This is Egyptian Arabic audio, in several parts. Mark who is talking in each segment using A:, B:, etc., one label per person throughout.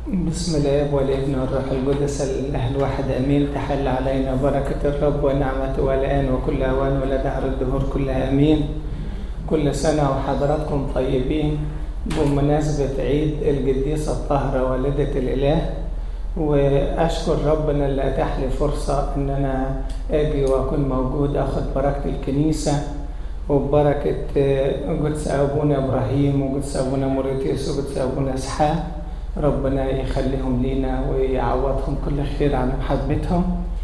A: بسم الاب والابن والروح القدس الاله الواحد امين تحل علينا بركه الرب ونعمته والان وكل اوان ولدهر الدهور كلها امين كل سنه وحضراتكم طيبين بمناسبه عيد القديسه الطاهره والده الاله واشكر ربنا اللي اتاح لي فرصه ان انا اجي واكون موجود اخد بركه الكنيسه وبركه قدس ابونا ابراهيم وقدس ابونا موريتيس وقدس ابونا اسحاق ربنا يخليهم لينا ويعوضهم كل خير على محبتهم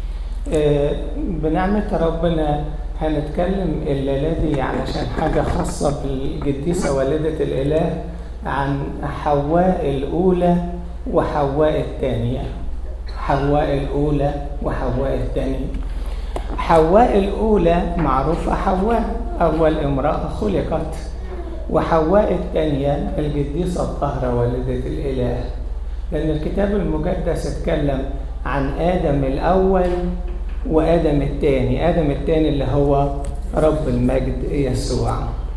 A: بنعمة ربنا هنتكلم الليلة دي علشان حاجة خاصة بالقديسة والدة الإله عن حواء الأولى وحواء الثانية حواء الأولى وحواء الثانية حواء الأولى معروفة حواء أول امرأة خلقت وحواء الثانية القديسة الطاهرة والدة الإله لأن الكتاب المقدس اتكلم عن آدم الأول وآدم الثاني آدم الثاني اللي هو رب المجد يسوع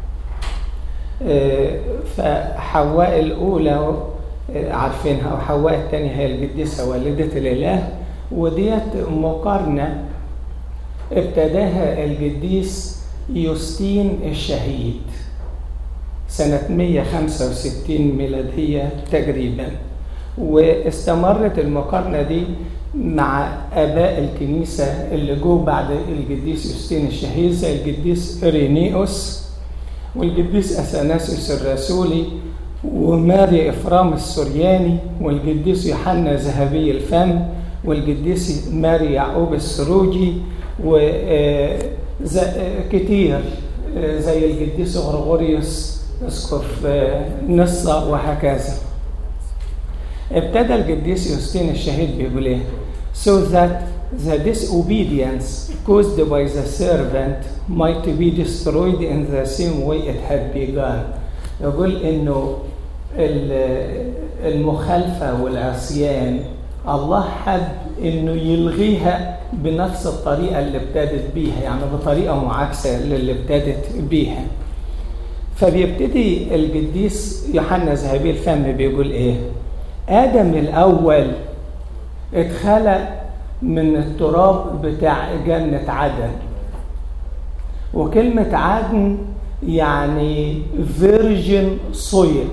A: فحواء الأولى عارفينها وحواء الثانية هي القديسة والدة الإله وديت مقارنة ابتداها القديس يوستين الشهيد سنة 165 ميلادية تقريبا واستمرت المقارنة دي مع آباء الكنيسة اللي جو بعد القديس يوستين الشهيد زي القديس إرينيوس والقديس أثناسيوس الرسولي وماري إفرام السورياني والقديس يوحنا ذهبي الفم والقديس ماري يعقوب السروجي وكتير زي القديس غرغوريوس اسقف نصة وهكذا ابتدى القديس يوستين الشهيد بيقول ايه so that the disobedience caused by the servant might be destroyed in the same way it had begun يقول انه المخالفة والعصيان الله حب انه يلغيها بنفس الطريقة اللي ابتدت بيها يعني بطريقة معاكسة للي ابتدت بيها فبيبتدي القديس يوحنا ذهبي الفم بيقول ايه ادم الاول اتخلق من التراب بتاع جنة عدن وكلمة عدن يعني فيرجن سويل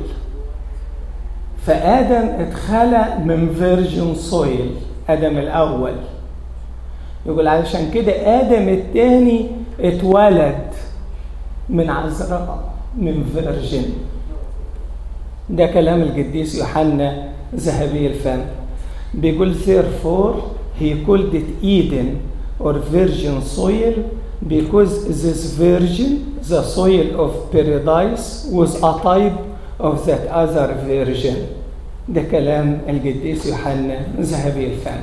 A: فآدم اتخلق من فيرجن سويل آدم الأول يقول علشان كده آدم الثاني اتولد من عذراء من فيرجن ده كلام القديس يوحنا ذهبي الفم بيقول therefore he called it Eden or virgin soil because this virgin the soil of paradise was a type of that other virgin ده كلام القديس يوحنا ذهبي الفم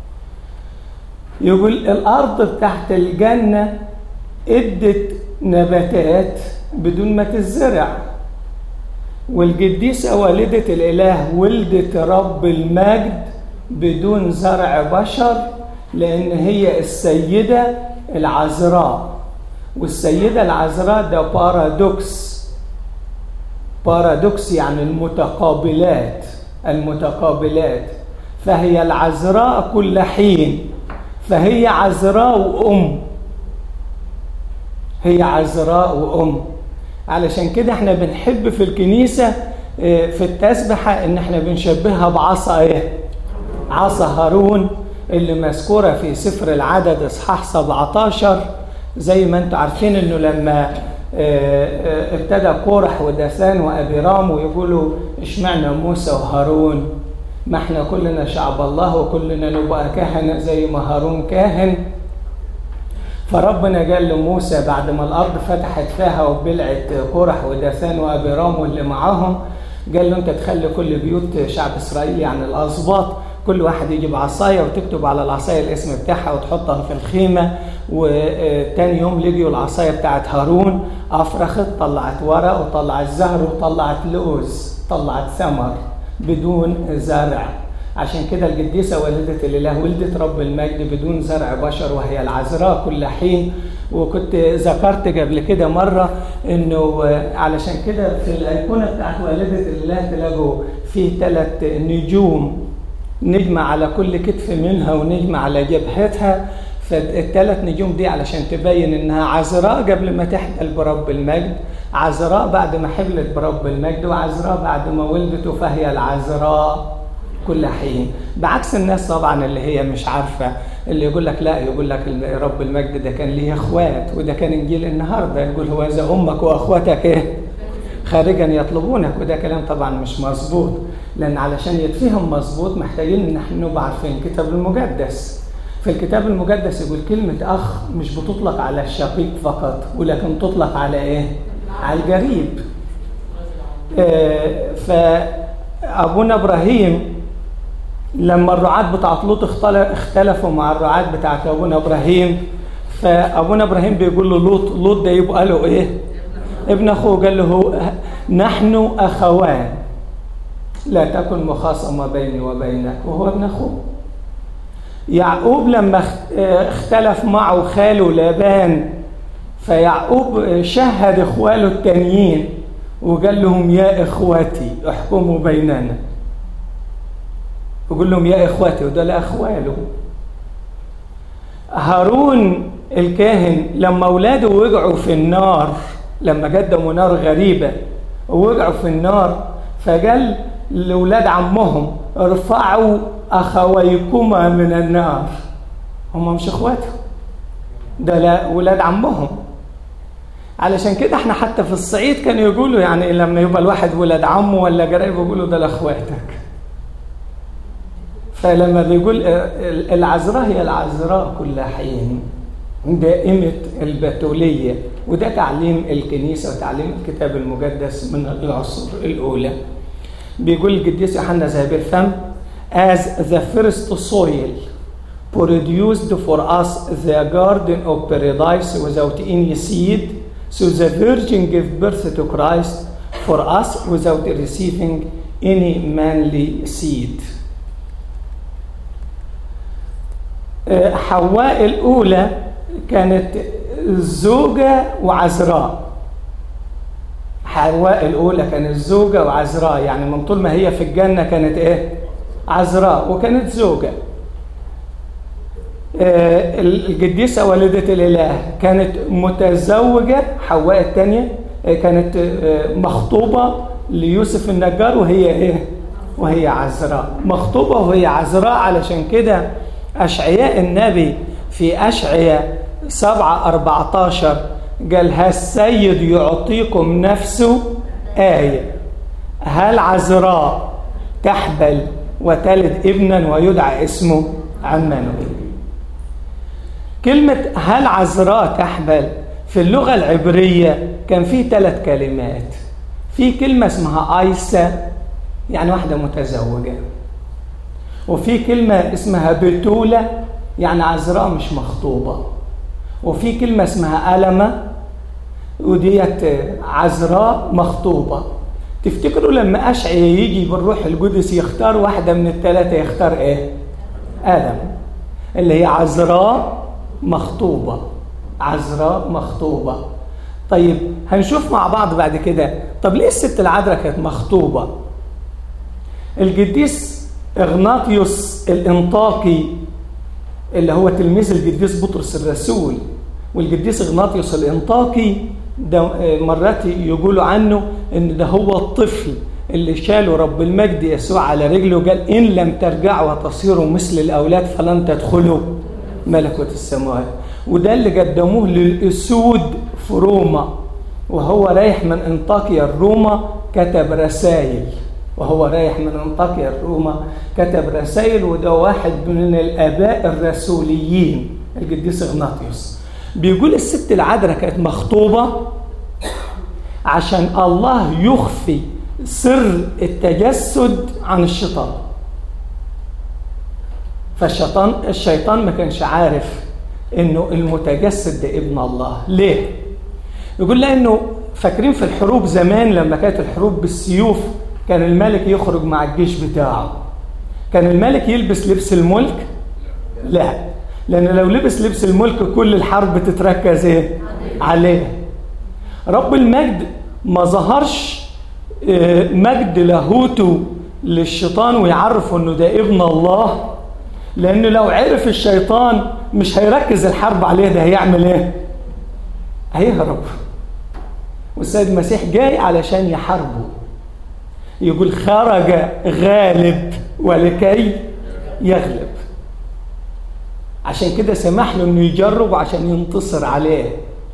A: يقول الأرض بتاعت الجنة ادت نباتات بدون ما تزرع والقديسة والدة الإله ولدت رب المجد بدون زرع بشر لأن هي السيدة العذراء والسيدة العذراء ده بارادوكس بارادوكس يعني المتقابلات المتقابلات فهي العذراء كل حين فهي عذراء وأم هي عذراء وأم علشان كده احنا بنحب في الكنيسة في التسبحة ان احنا بنشبهها بعصا ايه عصا هارون اللي مذكورة في سفر العدد اصحاح 17 زي ما انتم عارفين انه لما ابتدى كورح وداثان وابيرام ويقولوا اشمعنا موسى وهارون ما احنا كلنا شعب الله وكلنا نبقى كهنة زي ما هارون كاهن فربنا قال لموسى بعد ما الارض فتحت فيها وبلعت كورح وداثان وابيرام واللي معاهم قال له انت تخلي كل بيوت شعب اسرائيل يعني الاسباط كل واحد يجيب عصايه وتكتب على العصايه الاسم بتاعها وتحطها في الخيمه وتاني يوم لقيوا العصايه بتاعت هارون افرخت طلعت ورق وطلعت زهر وطلعت لوز طلعت ثمر بدون زرع عشان كده القديسة والدة الإله ولدت رب المجد بدون زرع بشر وهي العذراء كل حين وكنت ذكرت قبل كده مرة انه علشان كده في الايقونة بتاعت والدة الله تلاقوا فيه ثلاث نجوم نجمة على كل كتف منها ونجمة على جبهتها فالثلاث نجوم دي علشان تبين انها عذراء قبل ما تحمل برب المجد عذراء بعد ما حملت برب المجد وعذراء بعد ما ولدته فهي العذراء كل حين بعكس الناس طبعا اللي هي مش عارفه اللي يقول لك لا يقول لك رب المجد ده كان ليه اخوات وده كان انجيل النهارده يقول هو اذا امك واخواتك ايه خارجا يطلبونك وده كلام طبعا مش مظبوط لان علشان يتفهم مظبوط محتاجين ان احنا نبقى عارفين الكتاب المقدس في الكتاب المقدس يقول كلمة أخ مش بتطلق على الشقيق فقط ولكن تطلق على إيه؟ على القريب آه فأبونا إبراهيم لما الرعاة بتاعت لوط اختلفوا مع الرعاة بتاعت أبونا إبراهيم فأبونا إبراهيم بيقول له لوط لوط ده يبقى له إيه؟ ابن أخوه قال له نحن أخوان لا تكن مخاصمة بيني وبينك وهو ابن أخوه يعقوب لما اختلف معه خاله لابان فيعقوب شهد اخواله التانيين وقال لهم يا اخواتي احكموا بيننا وقال لهم يا اخواتي وده اخواله هارون الكاهن لما اولاده وقعوا في النار لما قدموا نار غريبه ووقعوا في النار فقال لاولاد عمهم ارفعوا اخويكما من النار هم مش اخواتهم ده لا ولاد عمهم علشان كده احنا حتى في الصعيد كانوا يقولوا يعني لما يبقى الواحد ولاد عمه ولا قريب يقولوا ده لاخواتك فلما بيقول العذراء هي العذراء كل حين دائمة البتولية وده تعليم الكنيسة وتعليم الكتاب المقدس من العصور الأولى بيقول القديس يوحنا ذهب الفم as the first soil produced for us the garden of paradise without any seed so the virgin gave birth to Christ for us without receiving any manly seed حواء الأولى كانت زوجة وعذراء حواء الأولى كانت زوجة وعذراء يعني من طول ما هي في الجنة كانت إيه؟ عذراء وكانت زوجة القديسة والدة الإله كانت متزوجة حواء الثانية كانت مخطوبة ليوسف النجار وهي إيه؟ وهي عذراء مخطوبة وهي عذراء علشان كده أشعياء النبي في أشعياء سبعة أربعة عشر قال هالسيد يعطيكم نفسه آية هل عذراء تحبل وتلد ابنا ويدعى اسمه عمانوئيل كلمة هل عذراء تحبل في اللغة العبرية كان في ثلاث كلمات في كلمة اسمها آيسة يعني واحدة متزوجة وفي كلمة اسمها بتولة يعني عذراء مش مخطوبة وفي كلمة اسمها ألمة وديت عذراء مخطوبة تفتكروا لما أشعيا يجي بالروح القدس يختار واحدة من الثلاثة يختار إيه؟ آدم اللي هي عذراء مخطوبة عذراء مخطوبة طيب هنشوف مع بعض بعد كده طب ليه الست العذراء كانت مخطوبة القديس إغناطيوس الإنطاكي اللي هو تلميذ القديس بطرس الرسول والقديس إغناطيوس الإنطاكي ده مرات يقولوا عنه ان ده هو الطفل اللي شاله رب المجد يسوع على رجله وقال ان لم ترجعوا وتصيروا مثل الاولاد فلن تدخلوا ملكوت السماوات وده اللي قدموه للاسود في روما وهو رايح من انطاكيا الروما كتب رسائل وهو رايح من انطاكيا الروما كتب رسائل وده واحد من الاباء الرسوليين القديس اغناطيوس بيقول الست العذراء كانت مخطوبة عشان الله يخفي سر التجسد عن الشيطان فالشيطان الشيطان ما كانش عارف انه المتجسد ده ابن الله ليه يقول لانه فاكرين في الحروب زمان لما كانت الحروب بالسيوف كان الملك يخرج مع الجيش بتاعه كان الملك يلبس لبس الملك لا لأن لو لبس لبس الملك كل الحرب تتركز إيه؟ عليه رب المجد ما ظهرش آه، مجد لاهوته للشيطان ويعرف انه ده ابن الله لانه لو عرف الشيطان مش هيركز الحرب عليه ده هيعمل ايه هيهرب والسيد المسيح جاي علشان يحاربه يقول خرج غالب ولكي يغلب عشان كده سمح له انه يجرب عشان ينتصر عليه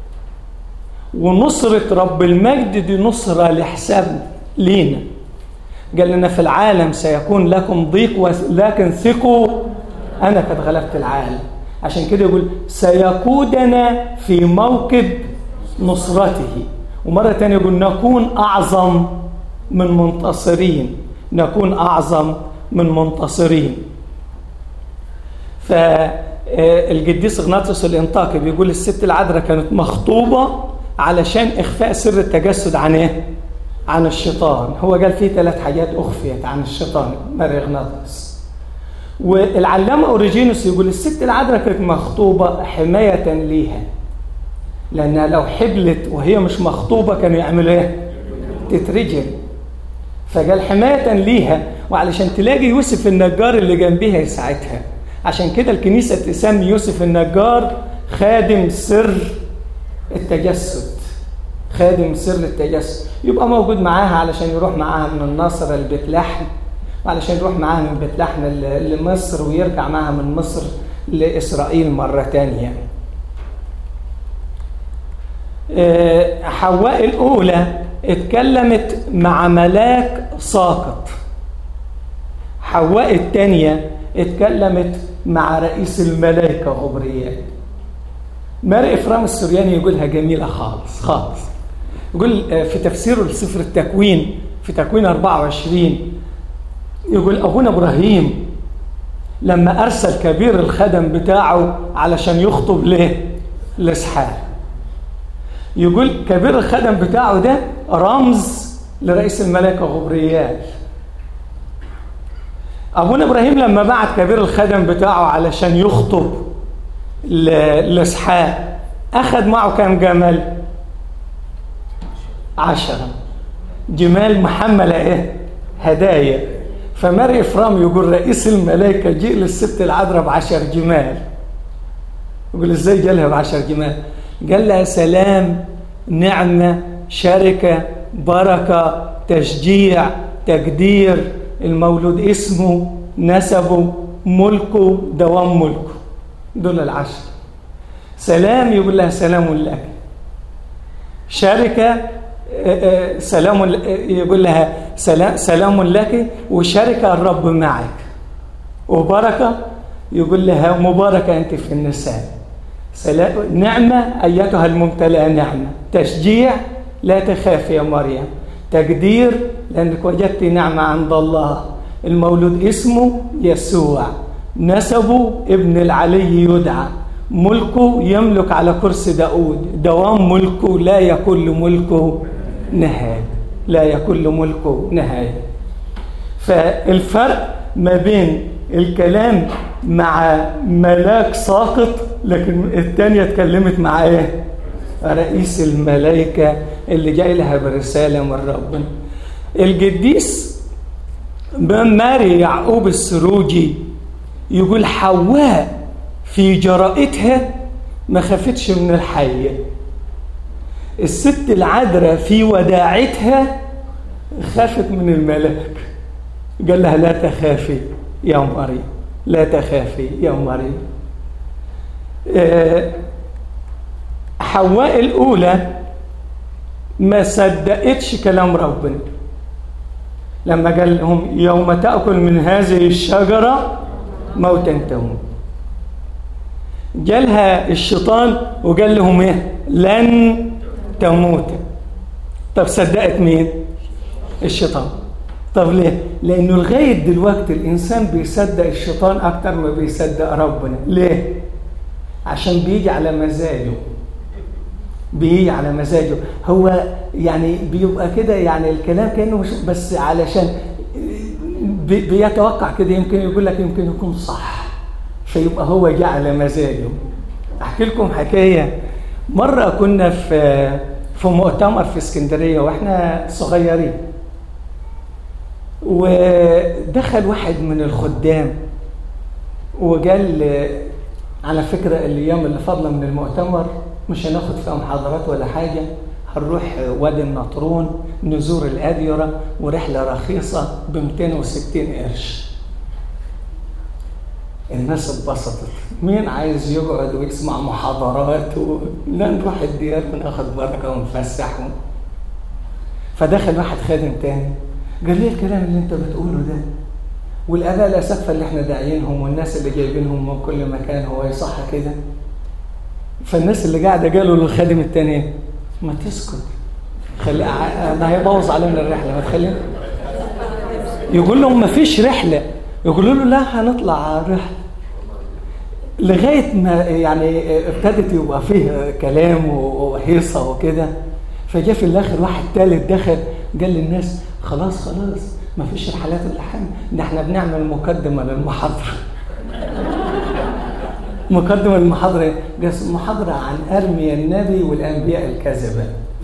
A: ونصرة رب المجد دي نصرة لحساب لينا قال لنا في العالم سيكون لكم ضيق لكن ثقوا أنا قد غلبت العالم عشان كده يقول سيقودنا في موكب نصرته ومرة تانية يقول نكون أعظم من منتصرين نكون أعظم من منتصرين فالقديس اغناطيوس الانطاكي بيقول الست العذراء كانت مخطوبة علشان إخفاء سر التجسد عن إيه؟ عن الشيطان هو قال فيه ثلاث حاجات أخفيت عن الشيطان ماري اغناطيوس والعلامة أوريجينوس يقول الست العذراء كانت مخطوبة حماية ليها لأنها لو حبلت وهي مش مخطوبة كانوا يعملوا إيه؟ تترجم فقال حماية ليها وعلشان تلاقي يوسف النجار اللي جنبيها يساعدها عشان كده الكنيسة تسمي يوسف النجار خادم سر التجسد خادم سر التجسد يبقى موجود معاها علشان يروح معاها من الناصرة لبيت لحم وعلشان يروح معاها من بيت لحم لمصر ويرجع معاها من مصر لإسرائيل مرة تانية حواء الأولى اتكلمت مع ملاك ساقط حواء الثانية اتكلمت مع رئيس الملائكة غبريال ماري إفرام السرياني يقولها جميلة خالص خالص يقول في تفسيره لسفر التكوين في تكوين 24 يقول أبونا إبراهيم لما أرسل كبير الخدم بتاعه علشان يخطب ليه؟ لإسحاق يقول كبير الخدم بتاعه ده رمز لرئيس الملائكة غبريال أبونا إبراهيم لما بعت كبير الخدم بتاعه علشان يخطب لإسحاق أخذ معه كام جمل؟ عشرة جمال محملة إيه؟ هدايا فماري إفرام يقول رئيس الملائكة جيء للست العذراء بعشر جمال يقول إزاي جالها بعشر جمال؟ قال لها سلام نعمة شركة بركة تشجيع تقدير المولود اسمه نسبه ملكه دوام ملكه دول العشر سلام يقول لها سلام لك شركة سلام يقول لها سلام, سلام لك وشركة الرب معك وبركة يقول لها مباركة أنت في النساء سلام نعمة أيتها الممتلئة نعمة تشجيع لا تخافي يا مريم تقدير لأنك وجدت نعمة عند الله المولود اسمه يسوع نسبه ابن العلي يدعى ملكه يملك على كرسي داود دوام ملكه لا يكون ملكه نهاية لا يكون ملكه نهاية فالفرق ما بين الكلام مع ملاك ساقط لكن الثانية اتكلمت مع ايه رئيس الملائكة اللي جاي لها برسالة من ربنا القديس ماري يعقوب السروجي يقول حواء في جرائتها ما خافتش من الحية الست العذراء في وداعتها خافت من الملاك قال لها لا تخافي يا مريم لا تخافي يا مريم حواء الأولى ما صدقتش كلام ربنا لما قال لهم يوم تأكل من هذه الشجرة موتا تموت جالها الشيطان وقال لهم ايه لن تموت طب صدقت مين الشيطان طب ليه لانه لغايه دلوقتي الانسان بيصدق الشيطان اكتر ما بيصدق ربنا ليه عشان بيجي على مزاجه بيجي على مزاجه هو يعني بيبقى كده يعني الكلام كانه مش بس علشان بيتوقع كده يمكن يقول لك يمكن يكون صح فيبقى هو جه على مزاجه احكي لكم حكايه مره كنا في في مؤتمر في اسكندريه واحنا صغيرين ودخل واحد من الخدام وقال على فكرة الأيام اللي فاضلة من المؤتمر مش هناخد فيها محاضرات ولا حاجة هنروح وادي النطرون نزور الأديرة ورحلة رخيصة ب 260 قرش الناس اتبسطت مين عايز يقعد ويسمع محاضرات و... لا نروح الديار وناخد بركة ونفسح فدخل واحد خادم تاني قال لي الكلام اللي انت بتقوله ده والاباء الاساتذه اللي احنا داعيينهم والناس اللي جايبينهم من كل مكان هو يصح كده فالناس اللي قاعده قالوا للخادم التاني ما تسكت خلي ده هيبوظ علينا الرحله ما تخلينا يقول لهم ما فيش رحله يقولوا له لا هنطلع رحله لغايه ما يعني ابتدت يبقى فيه كلام وهيصه وكده فجاء في الاخر واحد ثالث دخل قال للناس خلاص خلاص ما فيش رحلات الا حاجه ده احنا بنعمل مقدمه للمحاضره مقدمه للمحاضره محاضره عن ارميا النبي والانبياء الكذبه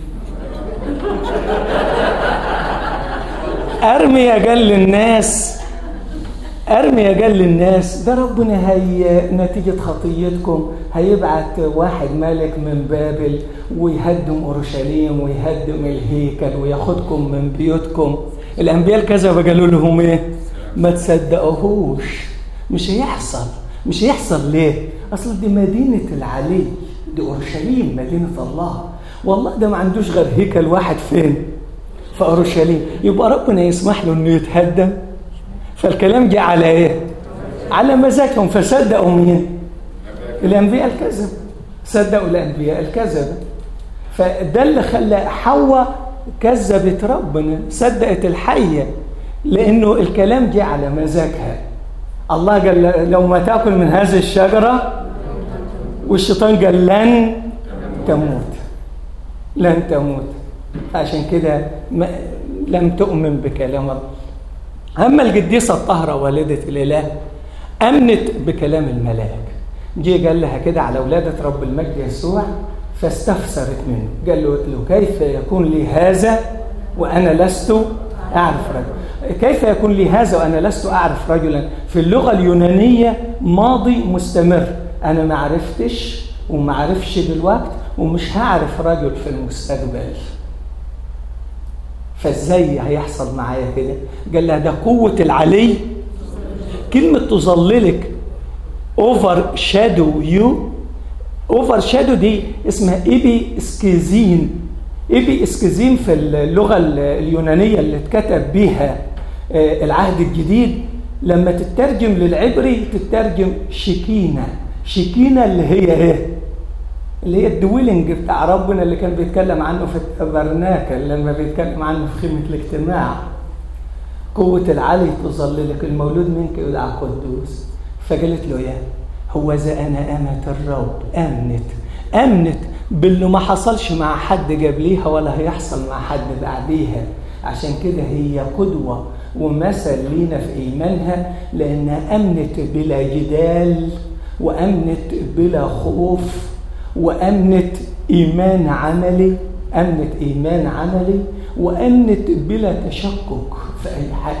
A: ارميا قال للناس ارميا قال للناس ده ربنا هي نتيجه خطيتكم هيبعت واحد ملك من بابل ويهدم اورشليم ويهدم الهيكل وياخدكم من بيوتكم الانبياء الكذبه قالوا لهم ايه ما تصدقوهوش مش هيحصل مش هيحصل ليه اصل دي مدينه العلي دي اورشليم مدينه الله والله ده ما عندوش غير هيكل واحد فين في اورشليم يبقى ربنا يسمح له انه يتهدم فالكلام جه على ايه على مزاجهم فصدقوا مين الانبياء الكذب صدقوا الانبياء الكذب فده اللي خلى حواء كذبت ربنا صدقت الحيه لانه الكلام جه على مزاجها الله قال لو ما تاكل من هذه الشجره والشيطان قال لن تموت لن تموت عشان كده لم تؤمن بكلام الله أما القديسة الطاهرة والدة الإله أمنت بكلام الملاك جه قال لها كده على ولادة رب المجد يسوع فاستفسرت منه قال له كيف يكون لي هذا وأنا لست أعرف رجل كيف يكون لي هذا وأنا لست أعرف رجلا في اللغة اليونانية ماضي مستمر أنا ما عرفتش وما عرفش دلوقتي ومش هعرف رجل في المستقبل فازاي هيحصل معايا كده قال لها ده قوة العلي كلمة تظللك اوفر شادو يو اوفر شادو دي اسمها ايبي اسكيزين ايبي اسكيزين في اللغة اليونانية اللي اتكتب بيها العهد الجديد لما تترجم للعبري تترجم شكينة شكينة اللي هي ايه اللي هي الدويلنج بتاع ربنا اللي كان بيتكلم عنه في التبرناكل لما بيتكلم عنه في خيمة الاجتماع قوة العلي تظللك المولود منك يدعى قدوس فقالت له يا هو إذا أنا أمة الرب أمنت أمنت باللي ما حصلش مع حد قبليها ولا هيحصل مع حد بعديها عشان كده هي قدوة ومثل لينا في إيمانها لأنها أمنت بلا جدال وأمنت بلا خوف وأمنت إيمان عملي أمنت إيمان عملي وأمنت بلا تشكك في أي حد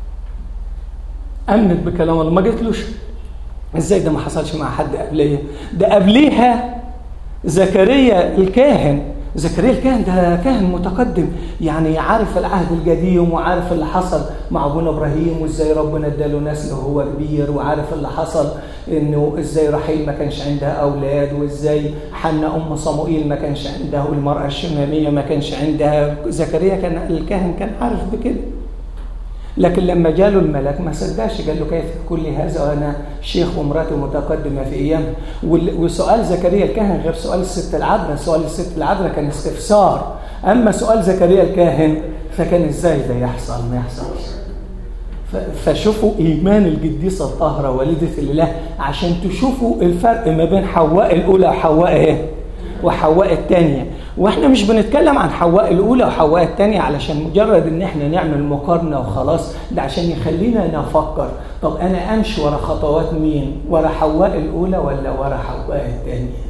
A: أمنت بكلام الله ما قلتلوش إزاي ده ما حصلش مع حد قبليه ده قبليها زكريا الكاهن زكريا الكاهن ده كاهن متقدم يعني عارف العهد القديم وعارف اللي حصل مع ابونا ابراهيم وازاي ربنا اداله نسل وهو كبير وعارف اللي حصل انه ازاي رحيل ما كانش عندها اولاد وازاي حنا ام صموئيل ما كانش عندها والمراه الشماميه ما كانش عندها زكريا كان الكاهن كان عارف بكده لكن لما جاله الملك ما صدقش قال له كيف يكون لي هذا وانا شيخ ومراتي متقدمه في ايام وسؤال زكريا الكاهن غير سؤال الست العذراء سؤال الست العذراء كان استفسار اما سؤال زكريا الكاهن فكان ازاي ده يحصل ما يحصلش فشوفوا ايمان القديسه الطاهره والده الاله عشان تشوفوا الفرق ما بين حواء الاولى وحواء ايه وحواء الثانيه واحنا مش بنتكلم عن حواء الاولى وحواء الثانيه علشان مجرد ان احنا نعمل مقارنه وخلاص ده عشان يخلينا نفكر طب انا امشي ورا خطوات مين ورا حواء الاولى ولا ورا حواء الثانيه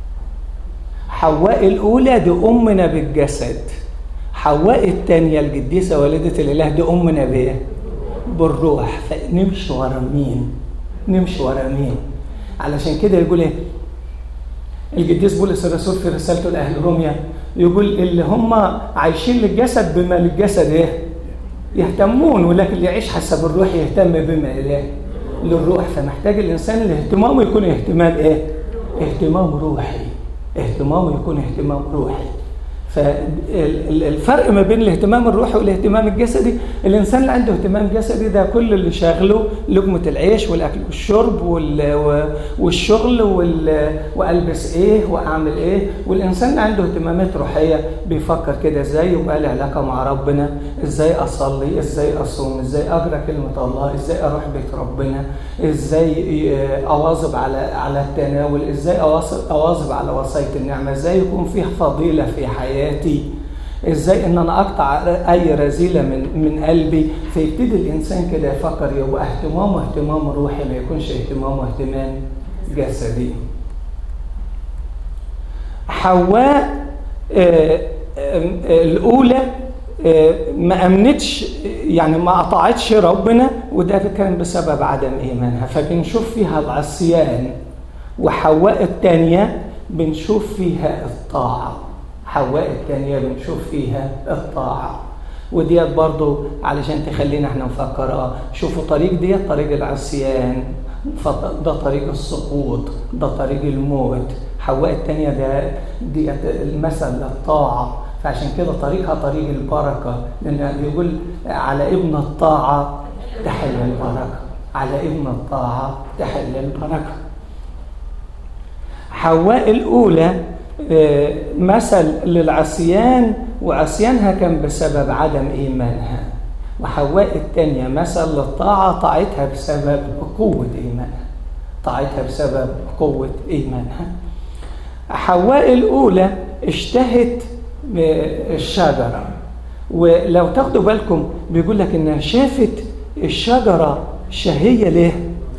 A: حواء الاولى دي امنا بالجسد حواء الثانيه القديسه والده الاله دي امنا بايه بالروح فنمشي ورا مين نمشي ورا مين علشان كده يقول ايه القديس بولس الرسول في رسالته لاهل روميا يقول اللي هم عايشين للجسد بما للجسد ايه يهتمون ولكن اللي يعيش حسب الروح يهتم بما ايه للروح فمحتاج الانسان اللي اهتمامه يكون اهتمام ايه اهتمام روحي اهتمامه يكون اهتمام روحي فالفرق ما بين الاهتمام الروحي والاهتمام الجسدي الانسان اللي عنده اهتمام جسدي ده كل اللي شاغله لقمه العيش والاكل والشرب والشغل والبس ايه واعمل ايه والانسان اللي عنده اهتمامات روحيه بيفكر كده ازاي يبقى لي علاقه مع ربنا ازاي اصلي ازاي اصوم ازاي اقرا كلمه الله ازاي اروح بيت ربنا ازاي اواظب على على التناول ازاي اواظب على وصايه النعمه ازاي يكون فيه فضيله في حياتي حياتي ازاي ان انا اقطع اي رذيله من من قلبي فيبتدي الانسان كده يفكر يبقى اهتمامه اهتمام روحي ما يكونش اهتمامه اهتمام جسدي حواء آه آه الاولى آه ما امنتش يعني ما قطعتش ربنا وده كان بسبب عدم ايمانها فبنشوف فيها العصيان وحواء الثانيه بنشوف فيها الطاعه حواء الثانية بنشوف فيها الطاعة وديت برضو علشان تخلينا احنا نفكر اه شوفوا طريق ديت طريق العصيان ده طريق السقوط ده طريق الموت حواء الثانية ده ديت المثل للطاعة فعشان كده طريقها طريق البركة لأن بيقول على ابن الطاعة تحل البركة على ابن الطاعة تحل البركة حواء الأولى مثل للعصيان وعصيانها كان بسبب عدم إيمانها وحواء الثانية مثل للطاعة طاعتها بسبب قوة إيمانها طاعتها بسبب قوة إيمانها حواء الأولى اشتهت الشجرة ولو تاخدوا بالكم بيقول لك إنها شافت الشجرة شهية ليه؟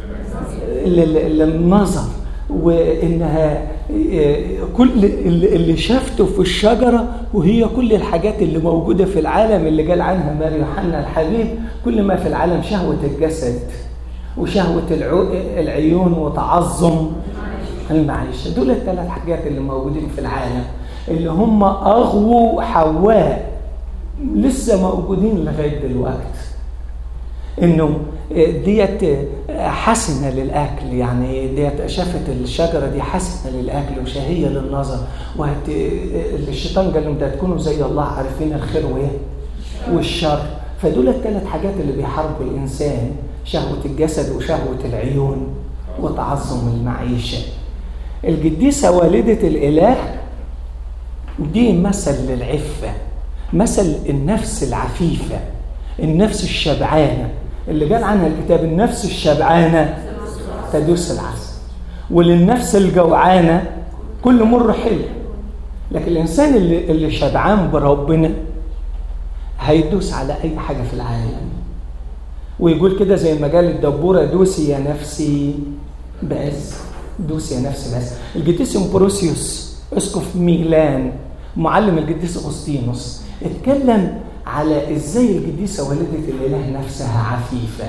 A: للنظر وإنها كل اللي شافته في الشجرة وهي كل الحاجات اللي موجودة في العالم اللي قال عنها ماري يوحنا الحبيب كل ما في العالم شهوة الجسد وشهوة العيون وتعظم المعيشة دول الثلاث حاجات اللي موجودين في العالم اللي هم أغووا حواء لسه موجودين لغاية دلوقتي انه ديت حسنه للاكل يعني ديت شافت الشجره دي حسنه للاكل وشهيه للنظر وهت الشيطان قال لهم ده تكونوا زي الله عارفين الخير وايه والشر فدول الثلاث حاجات اللي بيحاربوا الانسان شهوه الجسد وشهوه العيون وتعظم المعيشه القديسه والده الاله دي مثل للعفه مثل النفس العفيفه النفس الشبعانه اللي قال عنها الكتاب النفس الشبعانة تدوس العسل وللنفس الجوعانة كل مر حلو لكن الإنسان اللي, اللي شبعان بربنا هيدوس على أي حاجة في العالم ويقول كده زي ما قال الدبورة دوسي يا نفسي بس دوسي يا نفسي بس القديس امبروسيوس اسقف ميلان معلم القديس اغسطينوس اتكلم على ازاي القديسه والده الاله نفسها عفيفه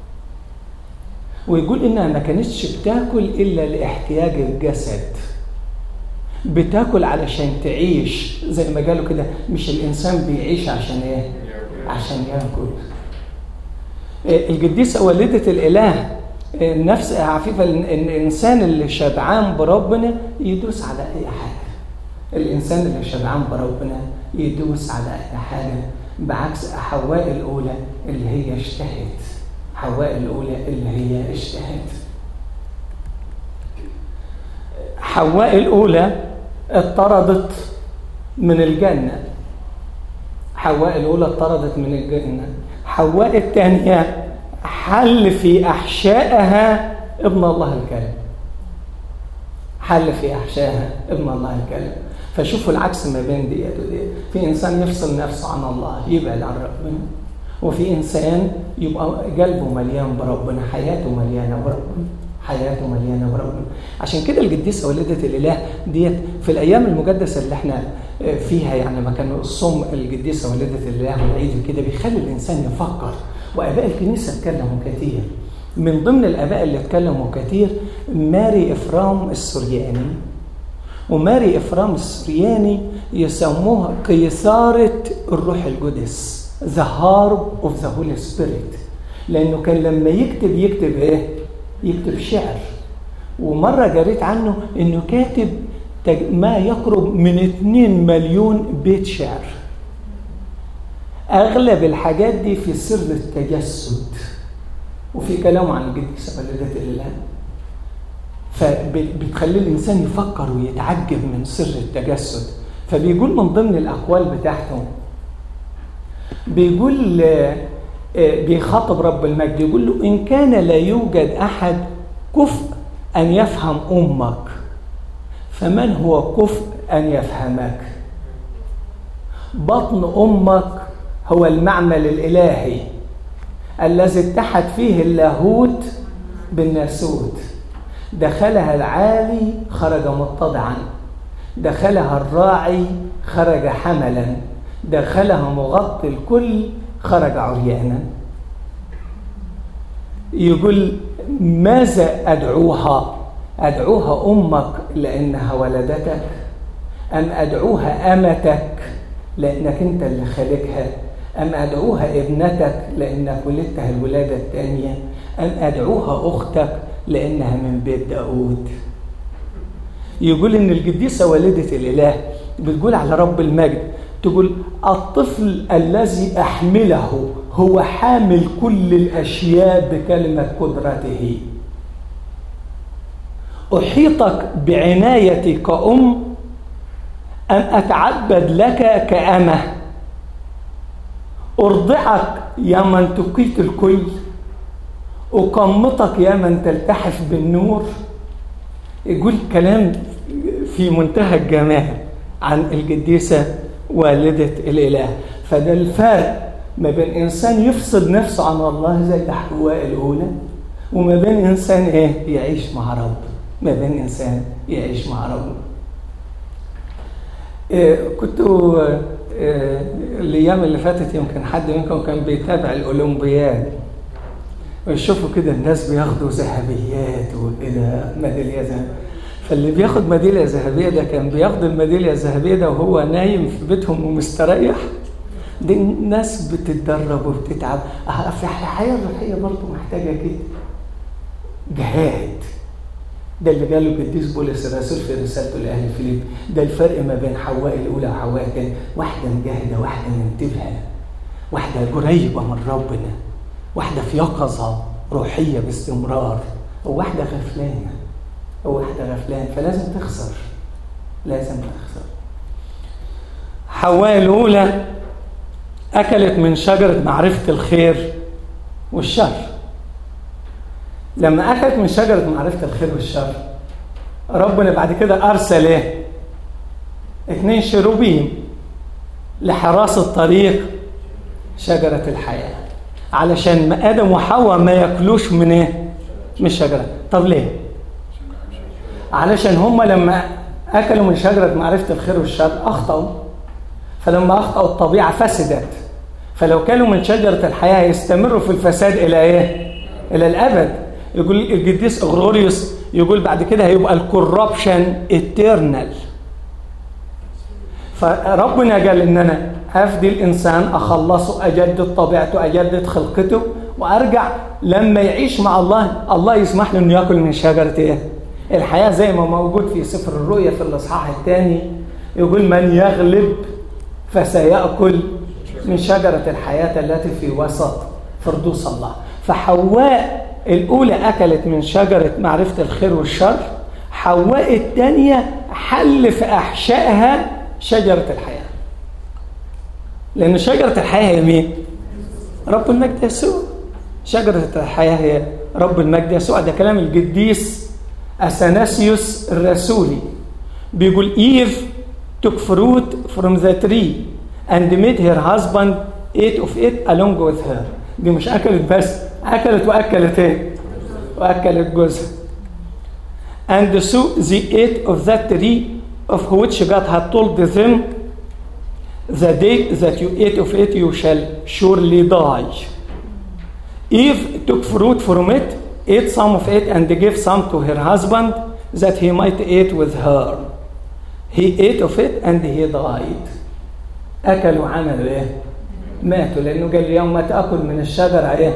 A: ويقول انها ما كانتش بتاكل الا لاحتياج الجسد بتاكل علشان تعيش زي ما قالوا كده مش الانسان بيعيش عشان ايه عشان ياكل القديسه والده الاله نفس عفيفه الانسان اللي شبعان بربنا يدوس على اي حاجه الانسان اللي شبعان بربنا يدوس على اي حاجه بعكس حواء الاولى اللي هي اشتهت حواء الاولى اللي هي اشتهت حواء الاولى اطردت من الجنه حواء الاولى اطردت من الجنه حواء الثانيه حل في احشائها ابن الله الكريم حل في احشائها ابن الله الكريم فشوفوا العكس ما بين ديت وديت في انسان يفصل نفسه عن الله يبعد عن ربنا وفي انسان يبقى قلبه مليان بربنا حياته مليانه بربنا حياته مليانه بربنا عشان كده القديسه والده الاله ديت في الايام المقدسه اللي احنا فيها يعني ما كانوا الصوم القديسه والده الاله والعيد كده بيخلي الانسان يفكر واباء الكنيسه اتكلموا كثير من ضمن الاباء اللي اتكلموا كثير ماري افرام السرياني وماري افرام السرياني يسموها قيثاره الروح القدس ذا هارب اوف ذا هولي سبيريت لانه كان لما يكتب يكتب ايه يكتب شعر ومره قريت عنه انه كاتب ما يقرب من 2 مليون بيت شعر اغلب الحاجات دي في سر التجسد وفي كلام عن القديسه والدة الاله فبتخلي الانسان يفكر ويتعجب من سر التجسد فبيقول من ضمن الاقوال بتاعته بيقول بيخاطب رب المجد يقول له ان كان لا يوجد احد كفء ان يفهم امك فمن هو كفء ان يفهمك بطن امك هو المعمل الالهي الذي اتحد فيه اللاهوت بالناسوت دخلها العالي خرج متضعا دخلها الراعي خرج حملا دخلها مغطي الكل خرج عريانا يقول ماذا أدعوها أدعوها أمك لأنها ولدتك أم أدعوها أمتك لأنك أنت اللي خالقها أم أدعوها ابنتك لأنك ولدتها الولادة الثانية أم أدعوها أختك لأنها من بيت داود يقول إن القديسة والدة الإله بتقول على رب المجد تقول الطفل الذي أحمله هو حامل كل الأشياء بكلمة قدرته أحيطك بعنايتي كأم أن أتعبد لك كأمة أرضعك يا من تقيت الكل أقمطك يا من تلتحف بالنور يقول كلام في منتهى الجمال عن القديسة والدة الإله فده الفرق ما بين إنسان يفصل نفسه عن الله زي حواء الأولى وما بين إنسان إيه يعيش مع رب ما بين إنسان يعيش مع رب إيه كنت إيه الأيام اللي فاتت يمكن حد منكم كان بيتابع الأولمبياد ويشوفوا كده الناس بياخدوا ذهبيات وكده ميدالية ذهب فاللي بياخد ميدالية ذهبية ده كان بياخد الميدالية الذهبية ده وهو نايم في بيتهم ومستريح دي الناس بتتدرب وبتتعب في الحياة الروحية برضه محتاجة كده جهاد ده اللي قاله القديس بولس الرسول في رسالته لاهل فيليب ده الفرق ما بين حواء الاولى وحواء الثانيه واحده مجاهده واحده منتبهه واحده قريبه من ربنا واحده في يقظه روحيه باستمرار وواحده غفلانه وواحده غفلان فلازم تخسر لازم تخسر حواء الاولى اكلت من شجره معرفه الخير والشر لما اكلت من شجره معرفه الخير والشر ربنا بعد كده ارسل ايه اثنين شروبيم لحراسه طريق شجره الحياه علشان ما ادم وحواء ما ياكلوش من ايه من الشجره طب ليه علشان هم لما اكلوا من شجره معرفه الخير والشر اخطاوا فلما اخطاوا الطبيعه فسدت فلو كانوا من شجره الحياه يستمروا في الفساد الى ايه الى الابد يقول القديس اغروريوس يقول بعد كده هيبقى الكوربشن اترنال فربنا قال ان انا افدي الانسان اخلصه اجدد طبيعته اجدد خلقته وارجع لما يعيش مع الله الله يسمح له انه ياكل من شجره ايه الحياه زي ما موجود في سفر الرؤيا في الاصحاح الثاني يقول من يغلب فسياكل من شجره الحياه التي في وسط فردوس الله فحواء الأولى أكلت من شجرة معرفة الخير والشر حواء الثانية حل في أحشائها شجرة الحياة لأن شجرة الحياة هي مين؟ رب المجد يسوع شجرة الحياة هي رب المجد يسوع ده كلام القديس أثناسيوس الرسولي بيقول إيف took fruit from the tree and made her husband ate of it along with her دي مش أكلت بس أكلت وأكلت إيه؟ وأكلت جوزها and so they ate of that tree of which God had told them the day that you eat of it you shall surely die Eve took fruit from it ate some of it and gave some to her husband that he might eat with her he ate of it and he died أكلوا عملوا إيه؟ ماتوا لأنه قال يوم ما تأكل من الشجرة إيه؟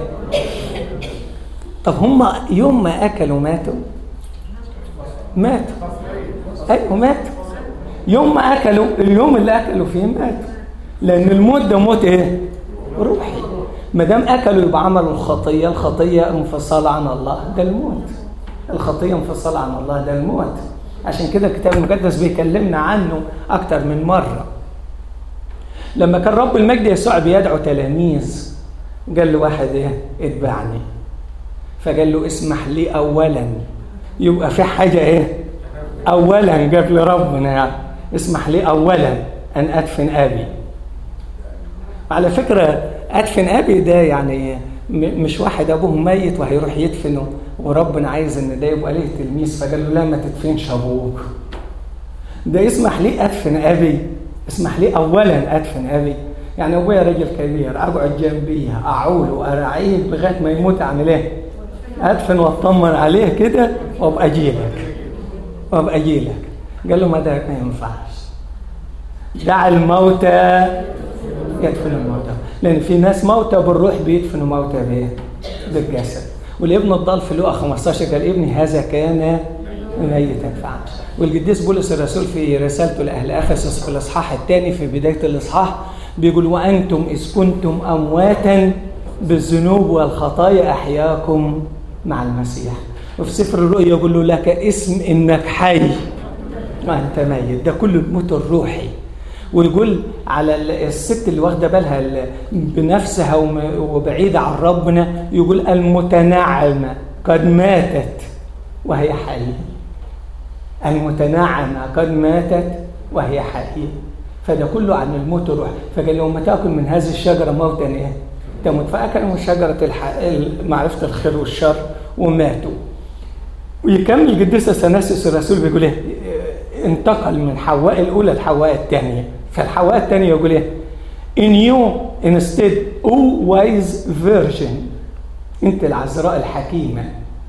A: طب هم يوم ما أكلوا ماتوا ماتوا أيوه ماتوا يوم ما أكلوا اليوم اللي أكلوا فيه ماتوا لأن الموت ده موت إيه؟ روحي ما دام أكلوا يبقى عملوا الخطية الخطية انفصال عن الله ده الموت الخطية انفصال عن الله ده الموت عشان كده الكتاب المقدس بيكلمنا عنه أكتر من مرة لما كان رب المجد يسوع بيدعو تلاميذ قال له واحد ايه اتبعني فقال له اسمح لي اولا يبقى في حاجه ايه اولا قبل ربنا يعني اسمح لي اولا ان ادفن ابي على فكره ادفن ابي ده يعني مش واحد ابوه ميت وهيروح يدفنه وربنا عايز ان ده يبقى ليه تلميذ فقال له لا ما تدفنش ابوك ده يسمح لي ادفن ابي اسمح لي اولا ادفن ابي يعني ابويا راجل كبير اقعد جنبيه اعوله اراعيه لغايه ما يموت اعمل ايه؟ ادفن واطمن عليه كده وابقى اجي لك وابقى اجي لك قال له ما ده ما ينفعش دع الموتى يدفن الموتى لان في ناس موتى بالروح بيدفنوا موتى بايه؟ بالجسد والابن الضال في لقا 15 قال ابني هذا كان ميتا فعلا والقديس بولس الرسول في رسالته لاهل افسس في الاصحاح الثاني في بدايه الاصحاح بيقول وانتم اذ كنتم امواتا بالذنوب والخطايا احياكم مع المسيح وفي سفر الرؤيا يقول له لك اسم انك حي وانت ميت ده كله الموت الروحي ويقول على الست اللي واخده بالها بنفسها وبعيده عن ربنا يقول المتنعمه قد ماتت وهي حيه المتنعمة قد ماتت وهي حية فده كله عن الموت الروح فقال يوم تاكل من هذه الشجرة موتا ايه؟ تموت فأكلوا من شجرة الح... معرفة الخير والشر وماتوا ويكمل القديس اثناسيوس الرسول بيقول ايه؟ انتقل من حواء الأولى لحواء الثانية فالحواء الثانية يقول ايه؟ In you instead, O wise virgin أنت العذراء الحكيمة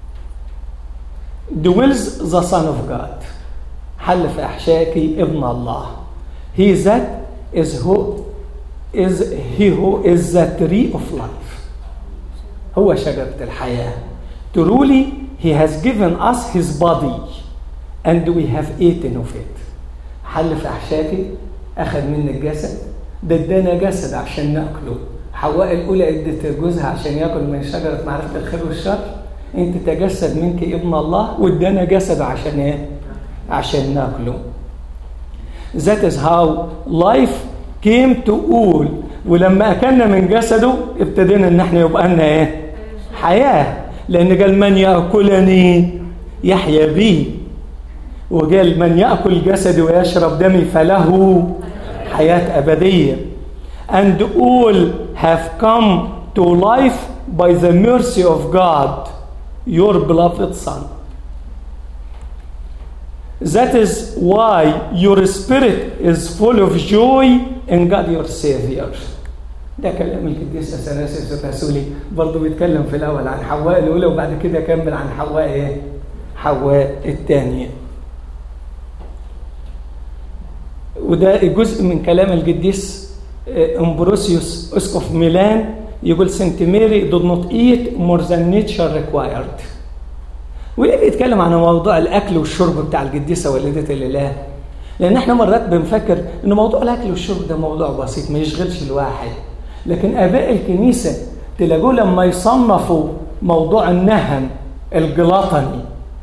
A: dwells the Son of God حل في أحشائك ابن الله He that is who is he who is the tree of life هو شجرة الحياة Truly he has given us his body and we have eaten of it حل في أحشائك أخذ منك جسد ده ادانا جسد عشان ناكله حواء الأولى ادت جوزها عشان ياكل من شجرة معرفة الخير والشر انت تجسد منك ابن الله وادانا جسد عشان ايه عشان ناكله That is how life came to all ولما اكلنا من جسده ابتدينا ان احنا يبقى لنا ايه حياه لان قال من ياكلني يحيا بي وقال من ياكل جسدي ويشرب دمي فله حياه ابديه and all have come to life by the mercy of God your beloved son. That is why your spirit is full of joy in God your Savior. ده كلام القديس اثناسيوس الرسولي برضه بيتكلم في الاول عن حواء الاولى وبعد كده كمل عن حواء ايه؟ حواء الثانيه. وده جزء من كلام القديس امبروسيوس اسقف ميلان يقول سنت ماري did not eat more than nature required وليه بيتكلم عن موضوع الاكل والشرب بتاع القديسه والده الاله لان احنا مرات بنفكر ان موضوع الاكل والشرب ده موضوع بسيط ما يشغلش الواحد لكن اباء الكنيسه تلاقوه لما يصنفوا موضوع النهم الجلاطني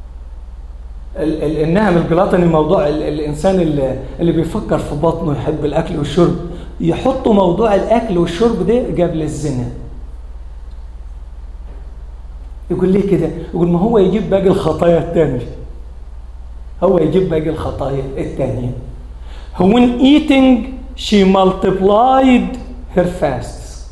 A: النهم الجلاطني موضوع الانسان اللي, اللي بيفكر في بطنه يحب الاكل والشرب يحطوا موضوع الاكل والشرب ده قبل الزنا يقول ليه كده يقول ما هو يجيب باقي الخطايا التانية هو يجيب باقي الخطايا التانية when eating she multiplied her fasts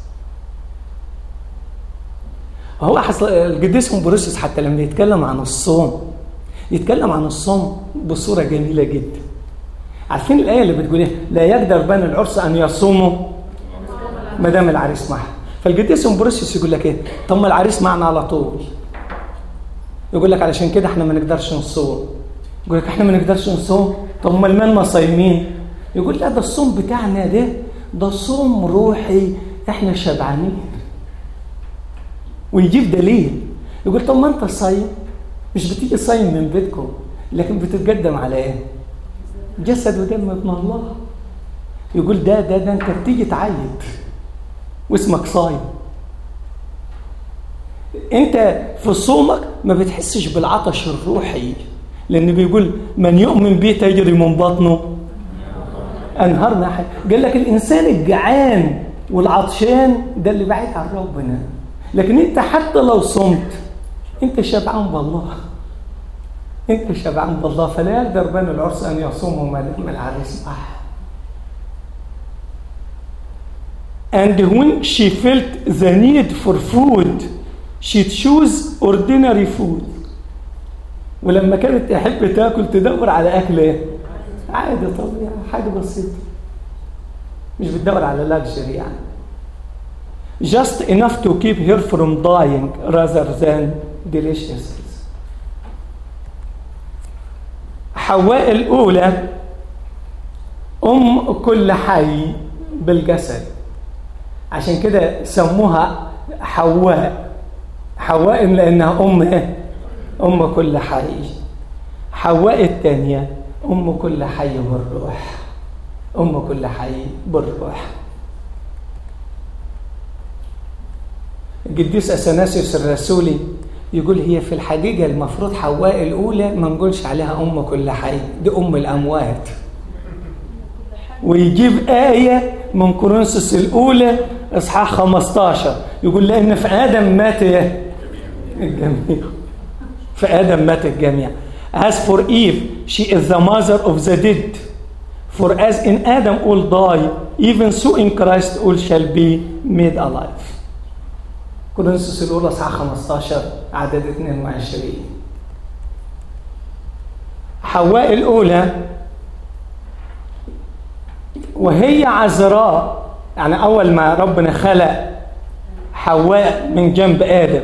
A: هو حصل القديس بروسس حتى لما يتكلم عن الصوم يتكلم عن الصوم بصوره جميله جدا عارفين الايه اللي بتقول ايه لا يقدر بني العرس ان يصوموا ما دام العريس معه فالقديس بروسس يقول لك ايه طب ما العريس معنا على طول يقول لك علشان كده احنا ما نقدرش نصوم يقول لك احنا ما نقدرش نصوم طب امال مالنا صايمين يقول لا ده الصوم بتاعنا ده ده صوم روحي احنا شبعانين ويجيب دليل يقول طب ما انت صايم مش بتيجي صايم من بيتكم لكن بتتقدم على ايه جسد ودم ابن الله يقول ده ده ده انت بتيجي تعيد واسمك صايم انت في صومك ما بتحسش بالعطش الروحي لان بيقول من يؤمن بي تجري من بطنه انهار ما قال لك الانسان الجعان والعطشان ده اللي بعيد عن ربنا لكن انت حتى لو صمت انت شبعان بالله انت شبعان بالله فلا يقدر بني العرس ان يصوموا ما العريس معه And when she felt the need for food, she chose ordinary food. ولما كانت تحب تاكل تدور على اكل ايه؟ عادي طبيعي حاجه بسيطه. مش بتدور على لاكجري يعني. Just enough to keep her from dying rather than delicious. حواء الأولى أم كل حي بالجسد عشان كده سموها حواء حواء لأنها أم إيه؟ أم كل حي حواء الثانية أم كل حي بالروح أم كل حي بالروح القديس أثناسيوس الرسولي يقول هي في الحقيقة المفروض حواء الأولى ما نقولش عليها أم كل حي دي أم الأموات ويجيب آية من كورنثوس الأولى إصحاح 15 يقول لأن في آدم مات الجميع في آدم مات الجميع As for Eve, she is the mother of the dead. For as in Adam all die, even so in Christ all shall be made alive. كورنثوس الأولى إصحاح 15 عدد 22 حواء الأولى وهي عذراء يعني أول ما ربنا خلق حواء من جنب آدم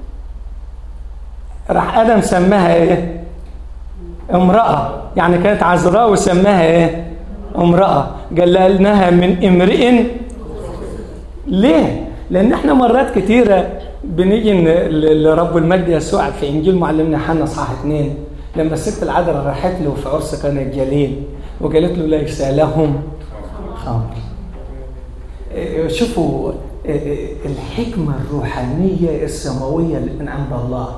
A: راح آدم سماها إيه؟ امرأة يعني كانت عذراء وسماها إيه؟ امرأة قال لها من امرئ ليه؟ لأن احنا مرات كتيرة بنيجي لرب المجد يسوع في إنجيل معلمنا حنا صح اثنين لما الست العذراء راحت له في عرس كان الجليل وقالت له ليس لهم خمر شوفوا الحكمة الروحانية السماوية من عند الله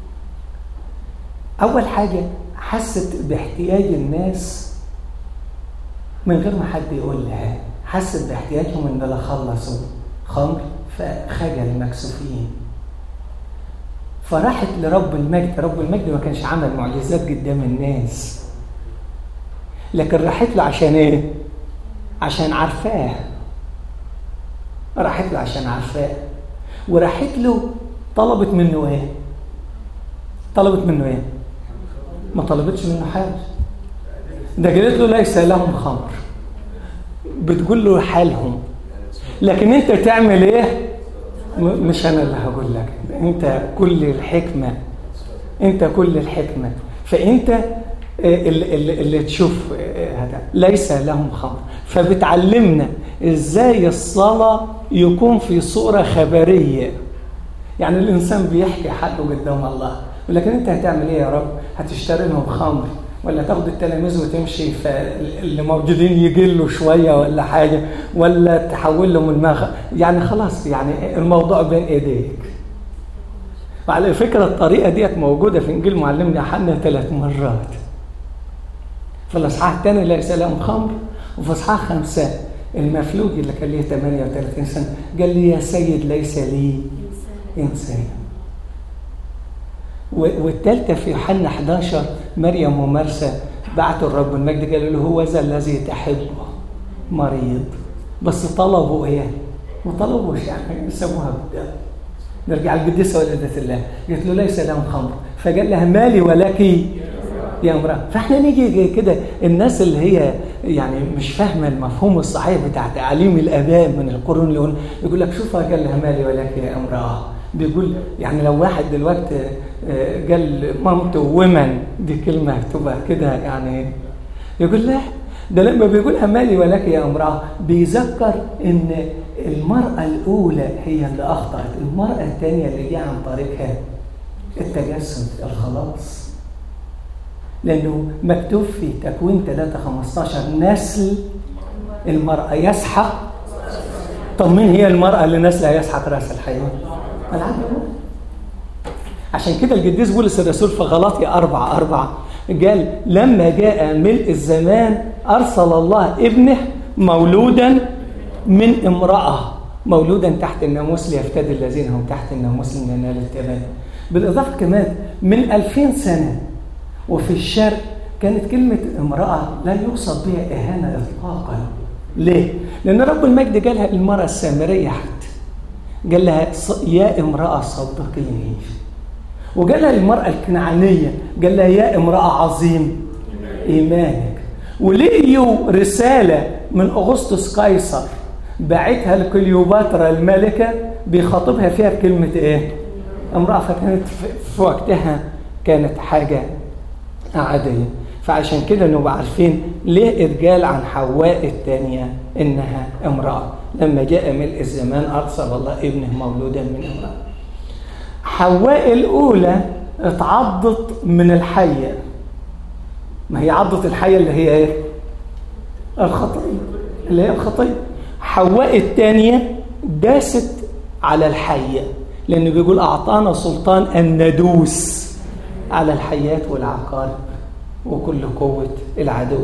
A: أول حاجة حست باحتياج الناس من غير ما حد يقول لها حست باحتياجهم ان لا خلصوا خمر فخجل المكسوفين فراحت لرب المجد رب المجد ما كانش عمل معجزات قدام الناس لكن راحت له عشان ايه عشان عارفاه راحت له عشان عارفاه وراحت له طلبت منه ايه طلبت منه ايه ما طلبتش منه حاجه ده قالت له ليس لهم خمر بتقول له حالهم لكن انت تعمل ايه مش انا اللي هقول لك انت كل الحكمه انت كل الحكمه فانت اللي, اللي, اللي تشوف هذا ليس لهم خمر فبتعلمنا ازاي الصلاه يكون في صوره خبريه يعني الانسان بيحكي حقه قدام الله ولكن انت هتعمل ايه يا رب هتشتري لهم خمر ولا تاخد التلاميذ وتمشي فاللي موجودين يجلوا شويه ولا حاجه ولا تحول لهم المخ يعني خلاص يعني الموضوع بين ايديك وعلى فكره الطريقه ديت موجوده في انجيل معلمنا حنا ثلاث مرات في الاصحاح الثاني ليس لهم خمر وفي اصحاح خمسه المفلوج اللي كان ليه 38 سنه قال لي يا سيد ليس لي انسان والثالثة في يوحنا 11 مريم ومرسى بعتوا الرب المجد قالوا له هو ذا الذي تحبه مريض بس طلبوا ايه؟ ما طلبوش يعني يسموها بالدم نرجع القديسه والدة الله قالت له ليس لهم خمر فقال لها مالي ولك يا امرأة فاحنا نيجي كده الناس اللي هي يعني مش فاهمة المفهوم الصحيح بتاع تعاليم الآباء من القرون الأولى يقول لك شوف قال لها مالي ولك يا امرأة بيقول يعني لو واحد دلوقتي قال مامته ومن دي كلمة تبقى كده يعني يقول لا ده لما بيقول مالي ولك يا امرأة بيذكر ان المرأة الأولى هي اللي أخطأت المرأة الثانية اللي جاء عن طريقها التجسد الخلاص لأنه مكتوب في تكوين 3 15 نسل المرأة يسحق طب مين هي المرأة اللي نسلها يسحق رأس الحيوان؟ العدل عشان كده القديس بولس الرسول في غلاطيا أربعة أربعة قال لما جاء ملء الزمان أرسل الله ابنه مولودا من امرأة مولودا تحت الناموس ليفتدي الذين هم تحت الناموس لننال التبادل بالإضافة كمان من ألفين سنة وفي الشرق كانت كلمة امرأة لا يقصد بها إهانة إطلاقا ليه؟ لأن رب المجد قالها المرأة السامرية حتى قال لها يا امرأة صدقيني وقال لها المرأة الكنعانية قال لها يا امرأة عظيم إيمانك ولقيوا رسالة من أغسطس قيصر باعتها لكليوباترا الملكة بيخاطبها فيها بكلمة إيه؟ امرأة فكانت في وقتها كانت حاجة عادية فعشان كده نبقى عارفين ليه اتقال عن حواء الثانية إنها امرأة لما جاء ملء الزمان أرسل الله ابنه مولودا من امرأة حواء الأولى اتعضت من الحية ما هي عضت الحية اللي هي ايه؟ الخطية اللي هي الخطية حواء الثانية داست على الحية لأنه بيقول أعطانا سلطان أن ندوس على الحيات والعقارب وكل قوة العدو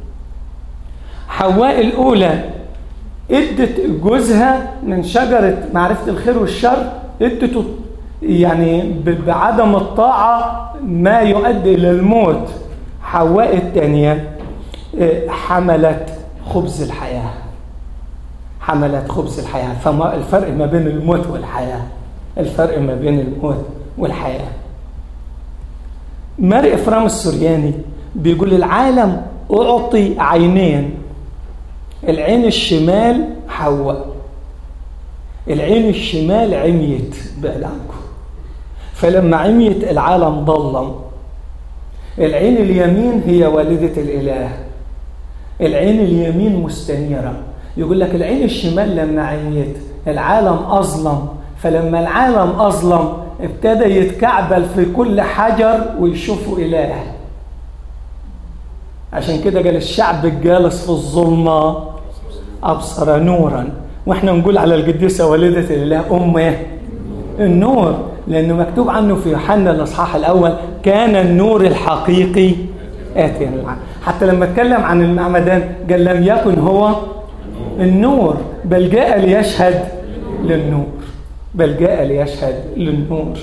A: حواء الأولى ادت جوزها من شجرة معرفة الخير والشر ادته يعني بعدم الطاعة ما يؤدي إلى الموت حواء الثانية حملت خبز الحياة حملت خبز الحياة فما الفرق ما بين الموت والحياة الفرق ما بين الموت والحياة ماري إفرام السورياني بيقول العالم أعطي عينين العين الشمال حواء العين الشمال عميت بعد عنكم فلما عميت العالم ظلم العين اليمين هي والدة الإله العين اليمين مستنيرة يقول لك العين الشمال لما عميت العالم أظلم فلما العالم أظلم ابتدى يتكعبل في كل حجر ويشوفوا إله عشان كده قال الشعب الجالس في الظلمة أبصر نورا واحنا نقول على القديسة والدة الإله أمه النور لأنه مكتوب عنه في يوحنا الإصحاح الأول كان النور الحقيقي آتيا العالم حتى لما اتكلم عن المعمدان قال لم يكن هو النور بل جاء ليشهد للنور بل جاء ليشهد للنور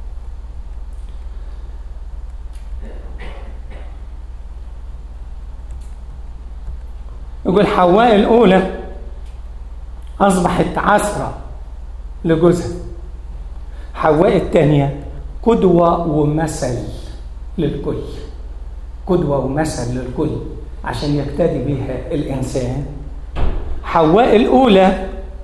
A: يقول حواء الأولى أصبحت عسرة لجوزها حواء الثانية قدوة ومثل للكل قدوة ومثل للكل عشان يقتدي بها الإنسان حواء الأولى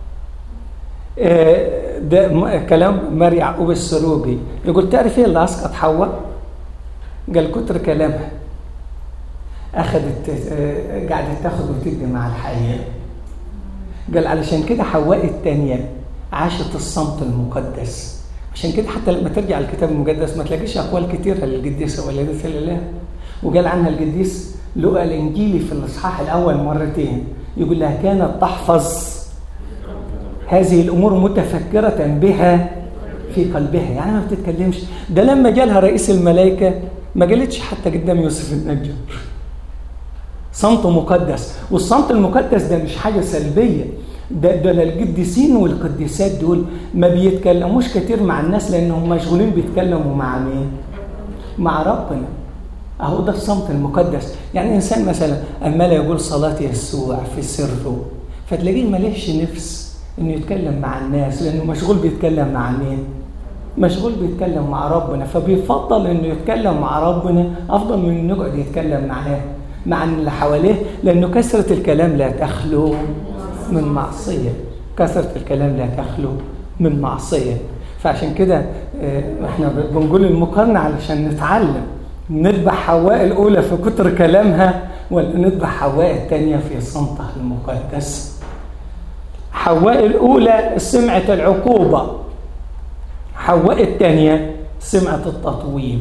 A: ده كلام ماري يعقوب السروجي يقول تعرف ايه اللي اسقط حواء؟ قال كتر كلامها اخذت قعدت تاخد وتدي مع الحياه قال علشان كده حواء الثانيه عاشت الصمت المقدس عشان كده حتى لما ترجع الكتاب المقدس ما تلاقيش اقوال كتيره للقديسه والدة الاله وقال عنها القديس لقى الانجيلي في الاصحاح الاول مرتين يقول لها كانت تحفظ هذه الامور متفكره بها في قلبها يعني ما بتتكلمش ده لما جالها رئيس الملائكه ما قالتش حتى قدام يوسف النجار صمت مقدس والصمت المقدس ده مش حاجه سلبيه ده ده القديسين والقديسات دول ما بيتكلموش كتير مع الناس لانهم مشغولين بيتكلموا مع مين؟ مع ربنا اهو ده الصمت المقدس يعني انسان مثلا عمال يقول صلاه يسوع في سره فتلاقيه ماليش نفس انه يتكلم مع الناس لانه مشغول بيتكلم مع مين مشغول بيتكلم مع ربنا فبيفضل انه يتكلم مع ربنا افضل من انه يقعد يتكلم معاه مع اللي حواليه لانه كثره الكلام لا تخلو من معصيه كثره الكلام لا تخلو من معصيه فعشان كده احنا بنقول المقارنه علشان نتعلم نذبح حواء الاولى في كتر كلامها ولا نذبح حواء الثانيه في صمتها المقدس حواء الاولى سمعت العقوبه حواء الثانيه سمعت التطويب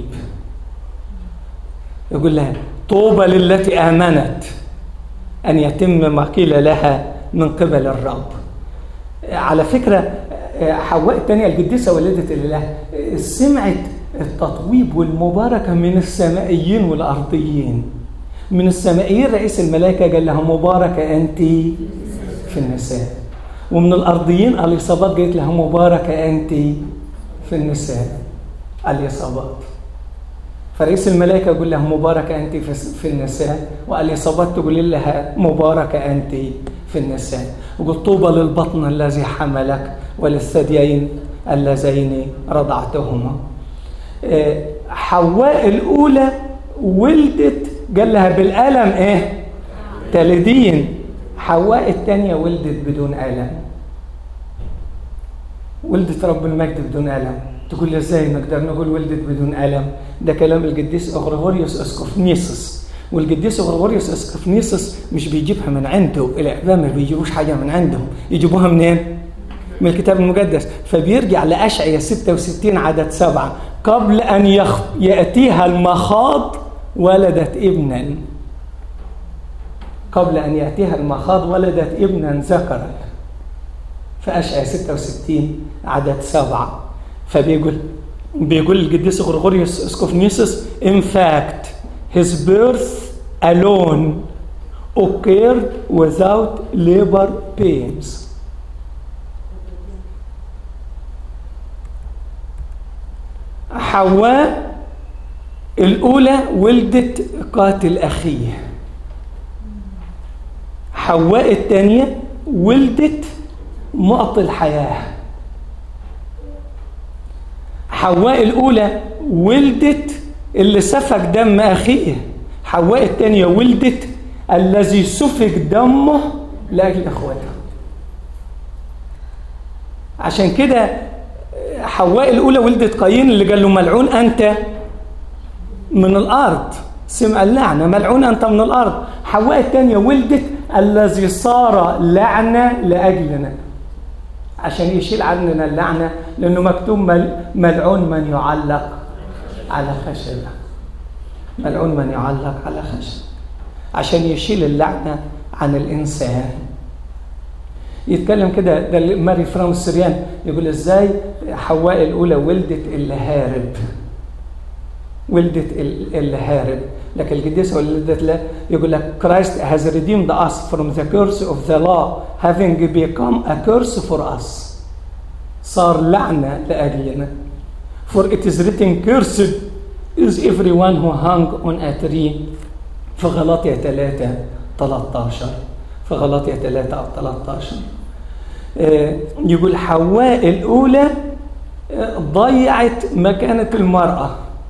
A: يقول لها طوبى للتي امنت ان يتم ما قيل لها من قبل الرب على فكره حواء الثانيه القديسه ولدت الاله سمعت التطويب والمباركه من السمائيين والارضيين من السمائيين رئيس الملائكه قال لها مباركه انت في النساء ومن الارضيين اليصابات قالت لها مباركه انت في النساء اليصابات فرئيس الملائكة يقول لها مباركة أنت في النساء واليصابات تقول لها مباركة أنت في النساء وقل طوبى للبطن الذي حملك وللثديين اللذين رضعتهما حواء الأولى ولدت قال لها بالألم إيه تلدين حواء الثانية ولدت بدون ألم ولدت رب المجد بدون ألم تقول لي ازاي نقدر نقول ولدت بدون ألم ده كلام القديس أغريغوريوس اسكوفنيسوس والقديس أغريغوريوس اسكوفنيسوس مش بيجيبها من عنده الأحباب ما بيجيبوش حاجة من عندهم يجيبوها منين؟ من الكتاب المقدس فبيرجع لأشعية 66 عدد سبعة قبل أن يخ... يأتيها المخاض ولدت ابنا قبل أن يأتيها المخاض ولدت ابنا ذكرا في أشعية 66 عدد سبعة فبيقول بيقول القديس غرغوريوس اسكوفنيسوس in fact his birth alone occurred without labor pains حواء الأولى ولدت قاتل أخيه حواء الثانية ولدت معطي الحياة حواء الأولى ولدت اللي سفك دم أخيه حواء الثانية ولدت الذي سفك دمه لأجل إخوته عشان كده حواء الأولى ولدت قايين اللي قال له ملعون أنت من الأرض سمع اللعنة ملعون أنت من الأرض حواء الثانية ولدت الذي صار لعنة لأجلنا عشان يشيل عننا اللعنة لأنه مكتوب ملعون من يعلق على خشبة ملعون من يعلق على خشبة عشان يشيل اللعنة عن الإنسان يتكلم كده ده ماري فرام السريان يقول ازاي حواء الأولى ولدت اللي هارب ولدت اللي هارب لكن القديسة ولدت له يقول لك Christ has redeemed us from the curse of the law having become a curse for us صار لعنة لأجلنا for it is written cursed is everyone who hung on a tree في غلاطية 3 13 في غلاطية 3 أو 13 يقول حواء الأولى ضيعت مكانة المرأة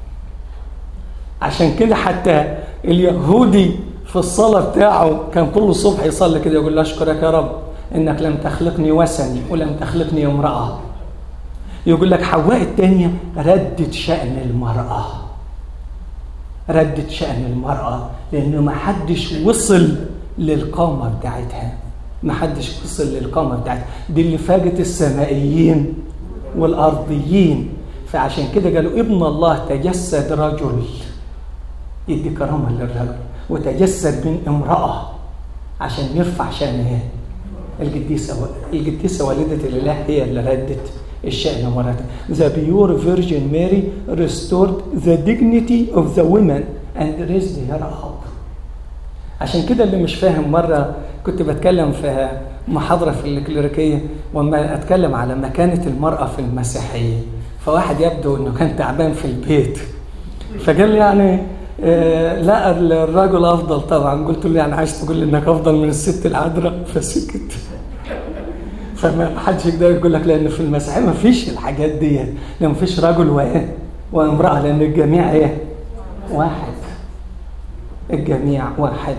A: عشان كده حتى اليهودي في الصلاة بتاعه كان كل صبح يصلي كده يقول له أشكرك يا رب إنك لم تخلقني وثني ولم تخلقني امرأة يقول لك حواء الثانية ردت شأن المرأة ردت شأن المرأة لأنه ما حدش وصل للقامة بتاعتها ما حدش وصل للقامة بتاعتها دي اللي فاجت السمائيين والأرضيين فعشان كده قالوا ابن الله تجسد رجل يدي كرامة للرجل وتجسد من امرأة عشان يرفع شأنها القديسة القديسة والدة الإله هي اللي ردت الشأن مرتين The pure Virgin Mary restored the dignity of the women and raised her up عشان كده اللي مش فاهم مرة كنت بتكلم في محاضرة في الكليريكية وما أتكلم على مكانة المرأة في المسيحية فواحد يبدو أنه كان تعبان في البيت فقال لي يعني آه لا الرجل افضل طبعا قلت له يعني عايز تقول لي انك افضل من الست العذراء فسكت فما حدش يقدر يقول لك لان في المسيحيه ما فيش الحاجات دي لان ما فيش رجل وايه وامراه لان الجميع ايه واحد الجميع واحد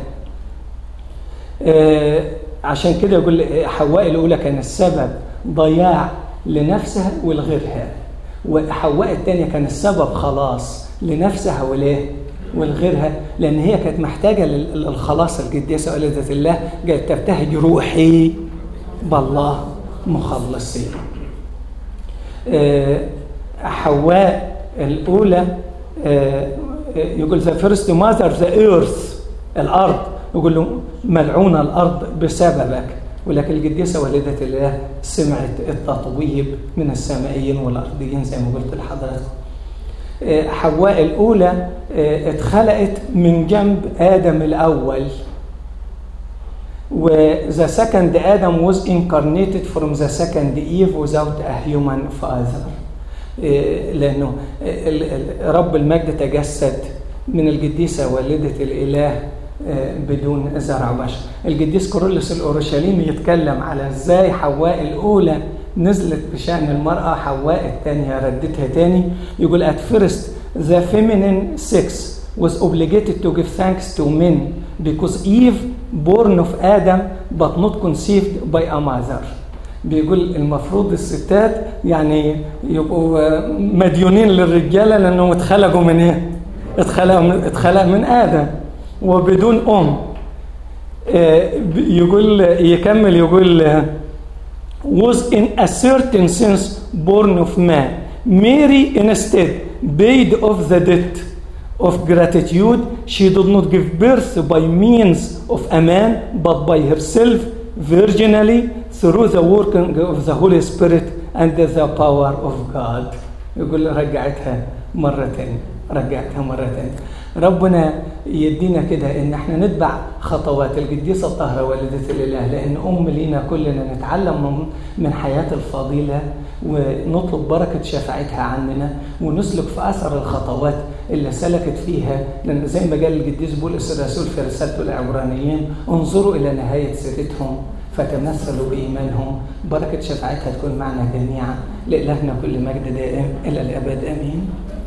A: آه عشان كده يقول حواء الاولى كان السبب ضياع لنفسها ولغيرها وحواء الثانيه كان السبب خلاص لنفسها وليه ولغيرها لان هي كانت محتاجه للخلاص القديسه والدة الله قالت تبتهج روحي بالله مخلصي أه حواء الاولى أه يقول ذا فيرست ماذر ذا ايرث الارض يقول له ملعونه الارض بسببك ولكن القديسه والده الله سمعت التطويب من السمائيين والارضيين زي ما قلت لحضرتك حواء الأولى اتخلقت من جنب آدم الأول و the second Adam was incarnated from the second Eve without a human father لأنه رب المجد تجسد من القديسة والدة الإله بدون زرع بشر القديس كورولوس الأورشليمي يتكلم على ازاي حواء الأولى نزلت بشأن المرأة حواء الثانية ردتها تاني يقول at first the feminine sex was obligated to give thanks to men because Eve born of Adam but not conceived by a mother بيقول المفروض الستات يعني يبقوا مديونين للرجالة لأنهم اتخلقوا من ايه؟ اتخلق اتخلق من آدم وبدون أم يقول يكمل يقول was in a certain sense born of man. Mary instead paid off the debt of gratitude. She did not give birth by means of a man, but by herself, virginally, through the working of the Holy Spirit and the power of God. يقول رجعتها مرة تانية رجعتها مرة تانية ربنا يدينا كده ان احنا نتبع خطوات القديسه الطاهره والده الاله لان ام لينا كلنا نتعلم من من حياه الفضيله ونطلب بركه شفاعتها عننا ونسلك في اثر الخطوات اللي سلكت فيها لان زي ما قال القديس بولس الرسول في رسالته العبرانيين انظروا الى نهايه سيرتهم فتمثلوا بايمانهم بركه شفاعتها تكون معنا جميعا لالهنا كل مجد دائم الى الابد امين